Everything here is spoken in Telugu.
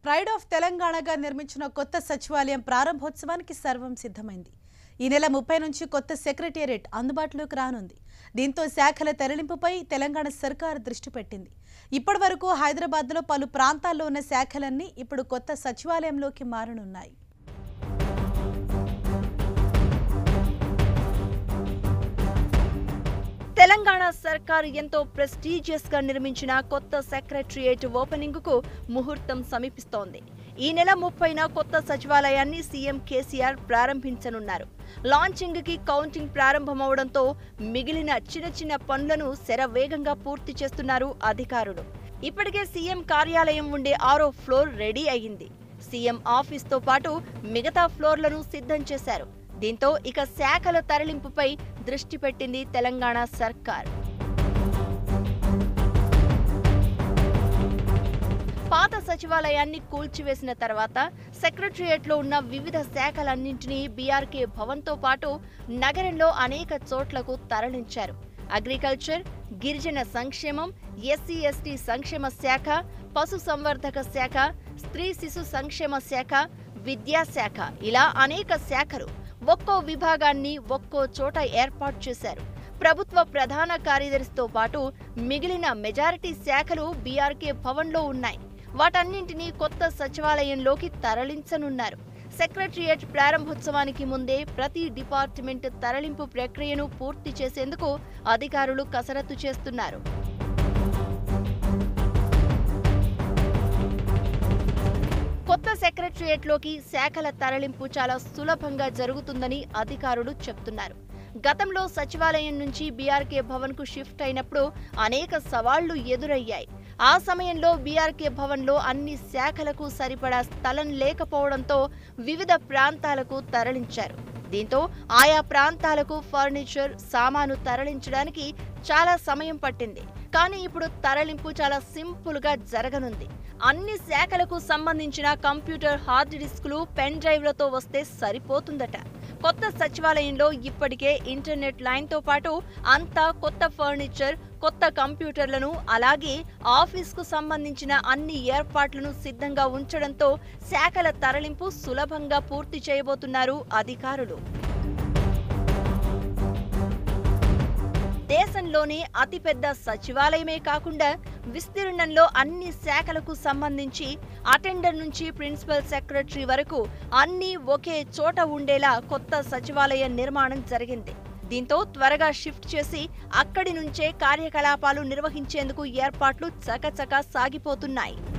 ప్రైడ్ ఆఫ్ తెలంగాణగా నిర్మించిన కొత్త సచివాలయం ప్రారంభోత్సవానికి సర్వం సిద్ధమైంది ఈ నెల ముప్పై నుంచి కొత్త సెక్రటేరియట్ అందుబాటులోకి రానుంది దీంతో శాఖల తరలింపుపై తెలంగాణ సర్కార్ దృష్టి పెట్టింది ఇప్పటి వరకు హైదరాబాద్లో పలు ప్రాంతాల్లో ఉన్న శాఖలన్నీ ఇప్పుడు కొత్త సచివాలయంలోకి మారనున్నాయి తెలంగాణ సర్కార్ ఎంతో ప్రెస్టీజియస్ గా నిర్మించిన కొత్త సెక్రటరియేట్ ఓపెనింగ్ కు ముహూర్తం సమీపిస్తోంది ఈ నెల ముప్పైన కొత్త సచివాలయాన్ని సీఎం కేసీఆర్ ప్రారంభించనున్నారు లాంచింగ్ కి కౌంటింగ్ ప్రారంభమవడంతో మిగిలిన చిన్న చిన్న పనులను శరవేగంగా పూర్తి చేస్తున్నారు అధికారులు ఇప్పటికే సీఎం కార్యాలయం ఉండే ఆరో ఫ్లోర్ రెడీ అయ్యింది సీఎం ఆఫీస్ తో పాటు మిగతా ఫ్లోర్లను సిద్ధం చేశారు దీంతో ఇక శాఖల తరలింపుపై దృష్టి పెట్టింది తెలంగాణ సర్కార్ పాత సచివాలయాన్ని కూల్చివేసిన తర్వాత సెక్రటరియట్లో ఉన్న వివిధ శాఖలన్నింటినీ బీఆర్కే భవన్తో పాటు నగరంలో అనేక చోట్లకు తరలించారు అగ్రికల్చర్ గిరిజన సంక్షేమం ఎస్సీ ఎస్టీ సంక్షేమ శాఖ పశు సంవర్ధక శాఖ స్త్రీ శిశు సంక్షేమ శాఖ విద్యాశాఖ ఇలా అనేక శాఖలు ఒక్కో విభాగాన్ని ఒక్కో చోట ఏర్పాటు చేశారు ప్రభుత్వ ప్రధాన కార్యదర్శితో పాటు మిగిలిన మెజారిటీ శాఖలు బీఆర్కే భవన్లో ఉన్నాయి వాటన్నింటినీ కొత్త సచివాలయంలోకి తరలించనున్నారు సెక్రటరియట్ ప్రారంభోత్సవానికి ముందే ప్రతి డిపార్ట్మెంట్ తరలింపు ప్రక్రియను పూర్తి చేసేందుకు అధికారులు కసరత్తు చేస్తున్నారు కొత్త సెక్రటరియట్లోకి శాఖల తరలింపు చాలా సులభంగా జరుగుతుందని అధికారులు చెప్తున్నారు గతంలో సచివాలయం నుంచి బీఆర్కే భవన్ కు షిఫ్ట్ అయినప్పుడు అనేక సవాళ్లు ఎదురయ్యాయి ఆ సమయంలో బీఆర్కే భవన్లో అన్ని శాఖలకు సరిపడా స్థలం లేకపోవడంతో వివిధ ప్రాంతాలకు తరలించారు దీంతో ఆయా ప్రాంతాలకు ఫర్నిచర్ సామాను తరలించడానికి చాలా సమయం పట్టింది కానీ ఇప్పుడు తరలింపు చాలా సింపుల్ గా జరగనుంది అన్ని శాఖలకు సంబంధించిన కంప్యూటర్ హార్డ్ డిస్కులు పెన్ డ్రైవ్లతో వస్తే సరిపోతుందట కొత్త సచివాలయంలో ఇప్పటికే ఇంటర్నెట్ లైన్తో పాటు అంతా కొత్త ఫర్నిచర్ కొత్త కంప్యూటర్లను అలాగే ఆఫీస్కు సంబంధించిన అన్ని ఏర్పాట్లను సిద్ధంగా ఉంచడంతో శాఖల తరలింపు సులభంగా పూర్తి చేయబోతున్నారు అధికారులు దేశంలోనే అతిపెద్ద సచివాలయమే కాకుండా విస్తీర్ణంలో అన్ని శాఖలకు సంబంధించి అటెండర్ నుంచి ప్రిన్సిపల్ సెక్రటరీ వరకు అన్నీ ఒకే చోట ఉండేలా కొత్త సచివాలయ నిర్మాణం జరిగింది దీంతో త్వరగా షిఫ్ట్ చేసి అక్కడి నుంచే కార్యకలాపాలు నిర్వహించేందుకు ఏర్పాట్లు చకచకా సాగిపోతున్నాయి